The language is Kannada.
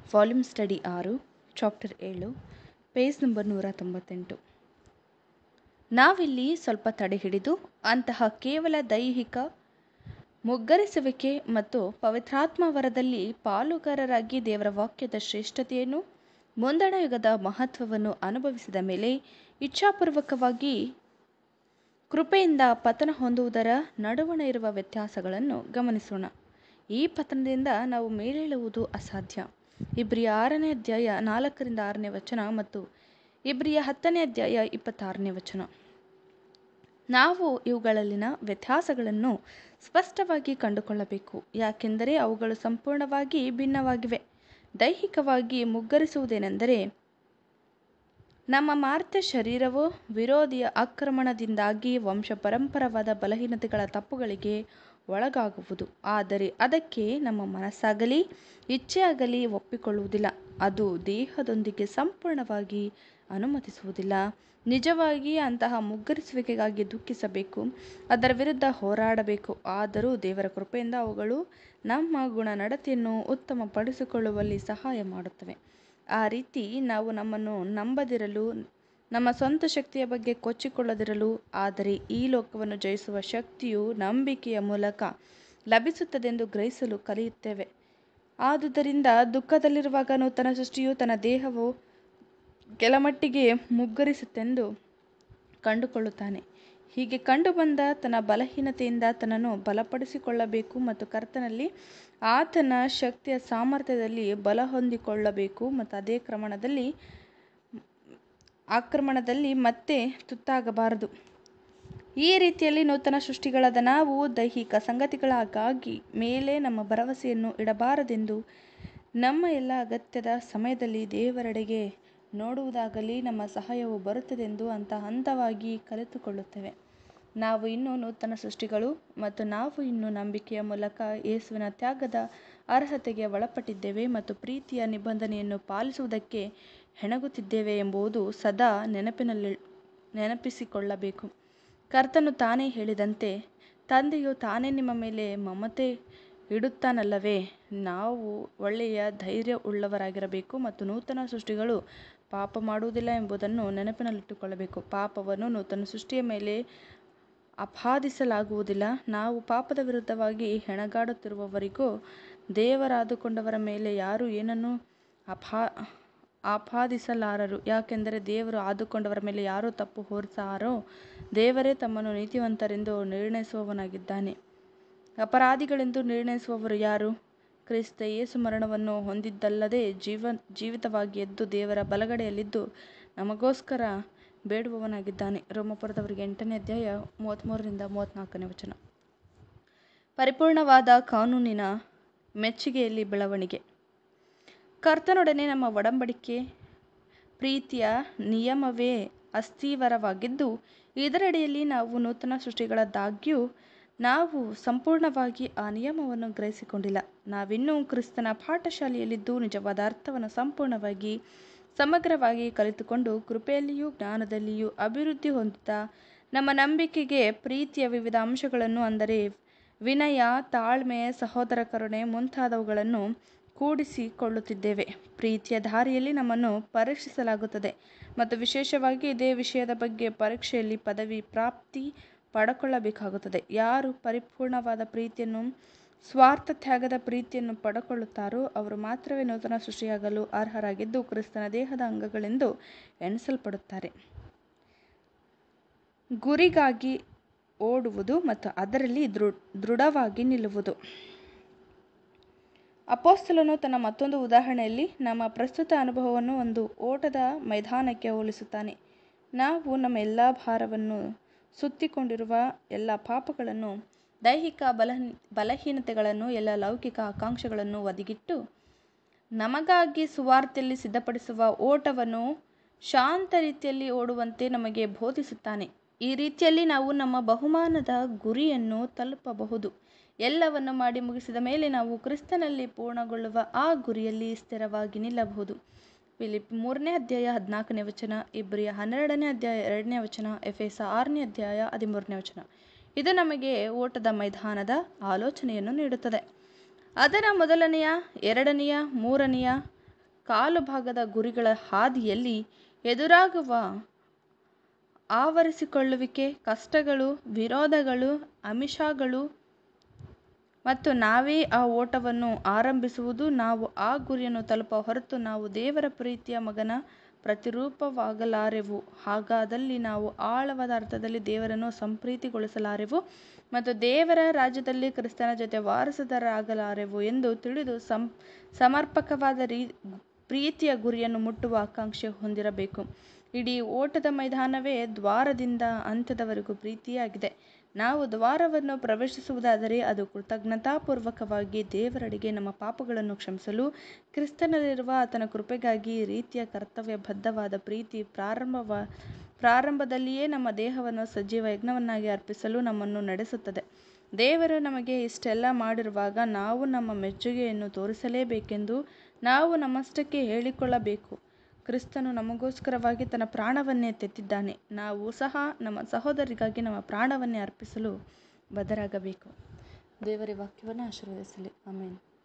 ವಾಲ್ಯೂಮ್ ಸ್ಟಡಿ ಆರು ಚಾಪ್ಟರ್ ಏಳು ಪೇಜ್ ನಂಬರ್ ನೂರ ತೊಂಬತ್ತೆಂಟು ನಾವಿಲ್ಲಿ ಸ್ವಲ್ಪ ತಡೆ ಹಿಡಿದು ಅಂತಹ ಕೇವಲ ದೈಹಿಕ ಮುಗ್ಗರಿಸುವಿಕೆ ಮತ್ತು ಪವಿತ್ರಾತ್ಮ ವರದಲ್ಲಿ ಪಾಲುಗಾರರಾಗಿ ದೇವರ ವಾಕ್ಯದ ಶ್ರೇಷ್ಠತೆಯನ್ನು ಮುಂದಣ ಯುಗದ ಮಹತ್ವವನ್ನು ಅನುಭವಿಸಿದ ಮೇಲೆ ಇಚ್ಛಾಪೂರ್ವಕವಾಗಿ ಕೃಪೆಯಿಂದ ಪತನ ಹೊಂದುವುದರ ನಡುವಣ ಇರುವ ವ್ಯತ್ಯಾಸಗಳನ್ನು ಗಮನಿಸೋಣ ಈ ಪತನದಿಂದ ನಾವು ಮೇಲೇಳುವುದು ಅಸಾಧ್ಯ ಇಬ್ರಿಯ ಆರನೇ ಅಧ್ಯಾಯ ನಾಲ್ಕರಿಂದ ಆರನೇ ವಚನ ಮತ್ತು ಇಬ್ರಿಯ ಹತ್ತನೇ ಅಧ್ಯಾಯ ಇಪ್ಪತ್ತಾರನೇ ವಚನ ನಾವು ಇವುಗಳಲ್ಲಿನ ವ್ಯತ್ಯಾಸಗಳನ್ನು ಸ್ಪಷ್ಟವಾಗಿ ಕಂಡುಕೊಳ್ಳಬೇಕು ಯಾಕೆಂದರೆ ಅವುಗಳು ಸಂಪೂರ್ಣವಾಗಿ ಭಿನ್ನವಾಗಿವೆ ದೈಹಿಕವಾಗಿ ಮುಗ್ಗರಿಸುವುದೇನೆಂದರೆ ನಮ್ಮ ಮಾರ್ತ್ಯ ಶರೀರವು ವಿರೋಧಿಯ ಆಕ್ರಮಣದಿಂದಾಗಿ ವಂಶ ಪರಂಪರವಾದ ಬಲಹೀನತೆಗಳ ತಪ್ಪುಗಳಿಗೆ ಒಳಗಾಗುವುದು ಆದರೆ ಅದಕ್ಕೆ ನಮ್ಮ ಮನಸ್ಸಾಗಲಿ ಇಚ್ಛೆಯಾಗಲಿ ಒಪ್ಪಿಕೊಳ್ಳುವುದಿಲ್ಲ ಅದು ದೇಹದೊಂದಿಗೆ ಸಂಪೂರ್ಣವಾಗಿ ಅನುಮತಿಸುವುದಿಲ್ಲ ನಿಜವಾಗಿ ಅಂತಹ ಮುಗ್ಗರಿಸುವಿಕೆಗಾಗಿ ದುಃಖಿಸಬೇಕು ಅದರ ವಿರುದ್ಧ ಹೋರಾಡಬೇಕು ಆದರೂ ದೇವರ ಕೃಪೆಯಿಂದ ಅವುಗಳು ನಮ್ಮ ಗುಣ ನಡತೆಯನ್ನು ಉತ್ತಮಪಡಿಸಿಕೊಳ್ಳುವಲ್ಲಿ ಸಹಾಯ ಮಾಡುತ್ತವೆ ಆ ರೀತಿ ನಾವು ನಮ್ಮನ್ನು ನಂಬದಿರಲು ನಮ್ಮ ಸ್ವಂತ ಶಕ್ತಿಯ ಬಗ್ಗೆ ಕೊಚ್ಚಿಕೊಳ್ಳದಿರಲು ಆದರೆ ಈ ಲೋಕವನ್ನು ಜಯಿಸುವ ಶಕ್ತಿಯು ನಂಬಿಕೆಯ ಮೂಲಕ ಲಭಿಸುತ್ತದೆಂದು ಗ್ರಹಿಸಲು ಕಲಿಯುತ್ತೇವೆ ಆದುದರಿಂದ ದುಃಖದಲ್ಲಿರುವಾಗ ನೂತನ ಸೃಷ್ಟಿಯು ತನ್ನ ದೇಹವು ಕೆಲಮಟ್ಟಿಗೆ ಮುಗ್ಗರಿಸುತ್ತೆಂದು ಕಂಡುಕೊಳ್ಳುತ್ತಾನೆ ಹೀಗೆ ಕಂಡುಬಂದ ತನ್ನ ಬಲಹೀನತೆಯಿಂದ ತನ್ನನ್ನು ಬಲಪಡಿಸಿಕೊಳ್ಳಬೇಕು ಮತ್ತು ಕರ್ತನಲ್ಲಿ ಆತನ ಶಕ್ತಿಯ ಸಾಮರ್ಥ್ಯದಲ್ಲಿ ಬಲ ಹೊಂದಿಕೊಳ್ಳಬೇಕು ಮತ್ತು ಅದೇ ಕ್ರಮಣದಲ್ಲಿ ಆಕ್ರಮಣದಲ್ಲಿ ಮತ್ತೆ ತುತ್ತಾಗಬಾರದು ಈ ರೀತಿಯಲ್ಲಿ ನೂತನ ಸೃಷ್ಟಿಗಳಾದ ನಾವು ದೈಹಿಕ ಸಂಗತಿಗಳಾಗಾಗಿ ಮೇಲೆ ನಮ್ಮ ಭರವಸೆಯನ್ನು ಇಡಬಾರದೆಂದು ನಮ್ಮ ಎಲ್ಲ ಅಗತ್ಯದ ಸಮಯದಲ್ಲಿ ದೇವರೆಡೆಗೆ ನೋಡುವುದಾಗಲಿ ನಮ್ಮ ಸಹಾಯವು ಬರುತ್ತದೆಂದು ಹಂತ ಹಂತವಾಗಿ ಕಲಿತುಕೊಳ್ಳುತ್ತೇವೆ ನಾವು ಇನ್ನೂ ನೂತನ ಸೃಷ್ಟಿಗಳು ಮತ್ತು ನಾವು ಇನ್ನೂ ನಂಬಿಕೆಯ ಮೂಲಕ ಯೇಸುವಿನ ತ್ಯಾಗದ ಅರ್ಹತೆಗೆ ಒಳಪಟ್ಟಿದ್ದೇವೆ ಮತ್ತು ಪ್ರೀತಿಯ ನಿಬಂಧನೆಯನ್ನು ಪಾಲಿಸುವುದಕ್ಕೆ ಹೆಣಗುತ್ತಿದ್ದೇವೆ ಎಂಬುದು ಸದಾ ನೆನಪಿನಲ್ಲಿ ನೆನಪಿಸಿಕೊಳ್ಳಬೇಕು ಕರ್ತನು ತಾನೇ ಹೇಳಿದಂತೆ ತಂದೆಯು ತಾನೇ ನಿಮ್ಮ ಮೇಲೆ ಮಮತೆ ಇಡುತ್ತಾನಲ್ಲವೇ ನಾವು ಒಳ್ಳೆಯ ಧೈರ್ಯ ಉಳ್ಳವರಾಗಿರಬೇಕು ಮತ್ತು ನೂತನ ಸೃಷ್ಟಿಗಳು ಪಾಪ ಮಾಡುವುದಿಲ್ಲ ಎಂಬುದನ್ನು ನೆನಪಿನಲ್ಲಿಟ್ಟುಕೊಳ್ಳಬೇಕು ಪಾಪವನ್ನು ನೂತನ ಸೃಷ್ಟಿಯ ಮೇಲೆ ಆಪಾದಿಸಲಾಗುವುದಿಲ್ಲ ನಾವು ಪಾಪದ ವಿರುದ್ಧವಾಗಿ ಹೆಣಗಾಡುತ್ತಿರುವವರಿಗೂ ದೇವರಾದುಕೊಂಡವರ ಮೇಲೆ ಯಾರೂ ಏನನ್ನು ಅಪಾ ಆಪಾದಿಸಲಾರರು ಯಾಕೆಂದರೆ ದೇವರು ಆದುಕೊಂಡವರ ಮೇಲೆ ಯಾರು ತಪ್ಪು ಹೊರಿಸಾರೋ ದೇವರೇ ತಮ್ಮನ್ನು ನೀತಿವಂತರೆಂದು ನಿರ್ಣಯಿಸುವವನಾಗಿದ್ದಾನೆ ಅಪರಾಧಿಗಳೆಂದು ನಿರ್ಣಯಿಸುವವರು ಯಾರು ಕ್ರಿಸ್ತ ಯೇಸು ಮರಣವನ್ನು ಹೊಂದಿದ್ದಲ್ಲದೆ ಜೀವ ಜೀವಿತವಾಗಿ ಎದ್ದು ದೇವರ ಬಲಗಡೆಯಲ್ಲಿದ್ದು ನಮಗೋಸ್ಕರ ಬೇಡುವವನಾಗಿದ್ದಾನೆ ರೋಮಪುರದವರಿಗೆ ಎಂಟನೇ ಅಧ್ಯಾಯ ಮೂವತ್ತ್ಮೂರರಿಂದ ಮೂವತ್ತ್ನಾಲ್ಕನೇ ವಚನ ಪರಿಪೂರ್ಣವಾದ ಕಾನೂನಿನ ಮೆಚ್ಚುಗೆಯಲ್ಲಿ ಬೆಳವಣಿಗೆ ಕರ್ತನೊಡನೆ ನಮ್ಮ ಒಡಂಬಡಿಕೆ ಪ್ರೀತಿಯ ನಿಯಮವೇ ಅಸ್ಥಿವರವಾಗಿದ್ದು ಇದರಡಿಯಲ್ಲಿ ನಾವು ನೂತನ ಸೃಷ್ಟಿಗಳಾದಾಗ್ಯೂ ನಾವು ಸಂಪೂರ್ಣವಾಗಿ ಆ ನಿಯಮವನ್ನು ಗ್ರಹಿಸಿಕೊಂಡಿಲ್ಲ ನಾವಿನ್ನೂ ಕ್ರಿಸ್ತನ ಪಾಠಶಾಲೆಯಲ್ಲಿದ್ದು ನಿಜವಾದ ಅರ್ಥವನ್ನು ಸಂಪೂರ್ಣವಾಗಿ ಸಮಗ್ರವಾಗಿ ಕಲಿತುಕೊಂಡು ಕೃಪೆಯಲ್ಲಿಯೂ ಜ್ಞಾನದಲ್ಲಿಯೂ ಅಭಿವೃದ್ಧಿ ಹೊಂದುತ್ತಾ ನಮ್ಮ ನಂಬಿಕೆಗೆ ಪ್ರೀತಿಯ ವಿವಿಧ ಅಂಶಗಳನ್ನು ಅಂದರೆ ವಿನಯ ತಾಳ್ಮೆ ಸಹೋದರ ಕರುಣೆ ಮುಂತಾದವುಗಳನ್ನು ಕೂಡಿಸಿಕೊಳ್ಳುತ್ತಿದ್ದೇವೆ ಪ್ರೀತಿಯ ದಾರಿಯಲ್ಲಿ ನಮ್ಮನ್ನು ಪರೀಕ್ಷಿಸಲಾಗುತ್ತದೆ ಮತ್ತು ವಿಶೇಷವಾಗಿ ಇದೇ ವಿಷಯದ ಬಗ್ಗೆ ಪರೀಕ್ಷೆಯಲ್ಲಿ ಪದವಿ ಪ್ರಾಪ್ತಿ ಪಡಕೊಳ್ಳಬೇಕಾಗುತ್ತದೆ ಯಾರು ಪರಿಪೂರ್ಣವಾದ ಪ್ರೀತಿಯನ್ನು ಸ್ವಾರ್ಥ ತ್ಯಾಗದ ಪ್ರೀತಿಯನ್ನು ಪಡಕೊಳ್ಳುತ್ತಾರೋ ಅವರು ಮಾತ್ರವೇ ನೂತನ ಸೃಷ್ಟಿಯಾಗಲು ಅರ್ಹರಾಗಿದ್ದು ಕ್ರಿಸ್ತನ ದೇಹದ ಅಂಗಗಳೆಂದು ಎಣಿಸಲ್ಪಡುತ್ತಾರೆ ಗುರಿಗಾಗಿ ಓಡುವುದು ಮತ್ತು ಅದರಲ್ಲಿ ದೃ ದೃಢವಾಗಿ ನಿಲ್ಲುವುದು ಅಪೋಸ್ತಲನು ತನ್ನ ಮತ್ತೊಂದು ಉದಾಹರಣೆಯಲ್ಲಿ ನಮ್ಮ ಪ್ರಸ್ತುತ ಅನುಭವವನ್ನು ಒಂದು ಓಟದ ಮೈದಾನಕ್ಕೆ ಹೋಲಿಸುತ್ತಾನೆ ನಾವು ನಮ್ಮ ಎಲ್ಲ ಭಾರವನ್ನು ಸುತ್ತಿಕೊಂಡಿರುವ ಎಲ್ಲ ಪಾಪಗಳನ್ನು ದೈಹಿಕ ಬಲ ಬಲಹೀನತೆಗಳನ್ನು ಎಲ್ಲ ಲೌಕಿಕ ಆಕಾಂಕ್ಷೆಗಳನ್ನು ಒದಗಿಟ್ಟು ನಮಗಾಗಿ ಸುವಾರ್ತೆಯಲ್ಲಿ ಸಿದ್ಧಪಡಿಸುವ ಓಟವನ್ನು ಶಾಂತ ರೀತಿಯಲ್ಲಿ ಓಡುವಂತೆ ನಮಗೆ ಬೋಧಿಸುತ್ತಾನೆ ಈ ರೀತಿಯಲ್ಲಿ ನಾವು ನಮ್ಮ ಬಹುಮಾನದ ಗುರಿಯನ್ನು ತಲುಪಬಹುದು ಎಲ್ಲವನ್ನು ಮಾಡಿ ಮುಗಿಸಿದ ಮೇಲೆ ನಾವು ಕ್ರಿಸ್ತನಲ್ಲಿ ಪೂರ್ಣಗೊಳ್ಳುವ ಆ ಗುರಿಯಲ್ಲಿ ಸ್ಥಿರವಾಗಿ ನಿಲ್ಲಬಹುದು ಫಿಲಿಪ್ ಮೂರನೇ ಅಧ್ಯಾಯ ಹದಿನಾಲ್ಕನೇ ವಚನ ಇಬ್ರಿಯ ಹನ್ನೆರಡನೇ ಅಧ್ಯಾಯ ಎರಡನೇ ವಚನ ಎಫೆಸ ಆರನೇ ಅಧ್ಯಾಯ ಹದಿಮೂರನೇ ವಚನ ಇದು ನಮಗೆ ಓಟದ ಮೈದಾನದ ಆಲೋಚನೆಯನ್ನು ನೀಡುತ್ತದೆ ಅದರ ಮೊದಲನೆಯ ಎರಡನೆಯ ಮೂರನೆಯ ಕಾಲು ಭಾಗದ ಗುರಿಗಳ ಹಾದಿಯಲ್ಲಿ ಎದುರಾಗುವ ಆವರಿಸಿಕೊಳ್ಳುವಿಕೆ ಕಷ್ಟಗಳು ವಿರೋಧಗಳು ಆಮಿಷಗಳು ಮತ್ತು ನಾವೇ ಆ ಓಟವನ್ನು ಆರಂಭಿಸುವುದು ನಾವು ಆ ಗುರಿಯನ್ನು ತಲುಪುವ ಹೊರತು ನಾವು ದೇವರ ಪ್ರೀತಿಯ ಮಗನ ಪ್ರತಿರೂಪವಾಗಲಾರೆವು ಹಾಗಾದಲ್ಲಿ ನಾವು ಆಳವಾದ ಅರ್ಥದಲ್ಲಿ ದೇವರನ್ನು ಸಂಪ್ರೀತಿಗೊಳಿಸಲಾರೆವು ಮತ್ತು ದೇವರ ರಾಜ್ಯದಲ್ಲಿ ಕ್ರಿಸ್ತನ ಜೊತೆ ವಾರಸುದಾರರಾಗಲಾರೆವು ಎಂದು ತಿಳಿದು ಸಂ ಸಮರ್ಪಕವಾದ ರೀ ಪ್ರೀತಿಯ ಗುರಿಯನ್ನು ಮುಟ್ಟುವ ಆಕಾಂಕ್ಷೆ ಹೊಂದಿರಬೇಕು ಇಡೀ ಓಟದ ಮೈದಾನವೇ ದ್ವಾರದಿಂದ ಅಂತ್ಯದವರೆಗೂ ಪ್ರೀತಿಯಾಗಿದೆ ನಾವು ದ್ವಾರವನ್ನು ಪ್ರವೇಶಿಸುವುದಾದರೆ ಅದು ಕೃತಜ್ಞತಾಪೂರ್ವಕವಾಗಿ ದೇವರೆಡೆಗೆ ನಮ್ಮ ಪಾಪಗಳನ್ನು ಕ್ಷಮಿಸಲು ಕ್ರಿಸ್ತನಲ್ಲಿರುವ ಆತನ ಕೃಪೆಗಾಗಿ ಈ ರೀತಿಯ ಕರ್ತವ್ಯಬದ್ಧವಾದ ಪ್ರೀತಿ ಪ್ರಾರಂಭವ ಪ್ರಾರಂಭದಲ್ಲಿಯೇ ನಮ್ಮ ದೇಹವನ್ನು ಸಜೀವ ಯಜ್ಞವನ್ನಾಗಿ ಅರ್ಪಿಸಲು ನಮ್ಮನ್ನು ನಡೆಸುತ್ತದೆ ದೇವರು ನಮಗೆ ಇಷ್ಟೆಲ್ಲ ಮಾಡಿರುವಾಗ ನಾವು ನಮ್ಮ ಮೆಚ್ಚುಗೆಯನ್ನು ತೋರಿಸಲೇಬೇಕೆಂದು ನಾವು ನಮ್ಮಷ್ಟಕ್ಕೆ ಹೇಳಿಕೊಳ್ಳಬೇಕು ಕ್ರಿಸ್ತನು ನಮಗೋಸ್ಕರವಾಗಿ ತನ್ನ ಪ್ರಾಣವನ್ನೇ ತೆತ್ತಿದ್ದಾನೆ ನಾವು ಸಹ ನಮ್ಮ ಸಹೋದರಿಗಾಗಿ ನಮ್ಮ ಪ್ರಾಣವನ್ನೇ ಅರ್ಪಿಸಲು ಬದ್ಧರಾಗಬೇಕು ದೇವರ ವಾಕ್ಯವನ್ನು ಆಶೀರ್ವದಿಸಲಿ ಆಮೇಲೆ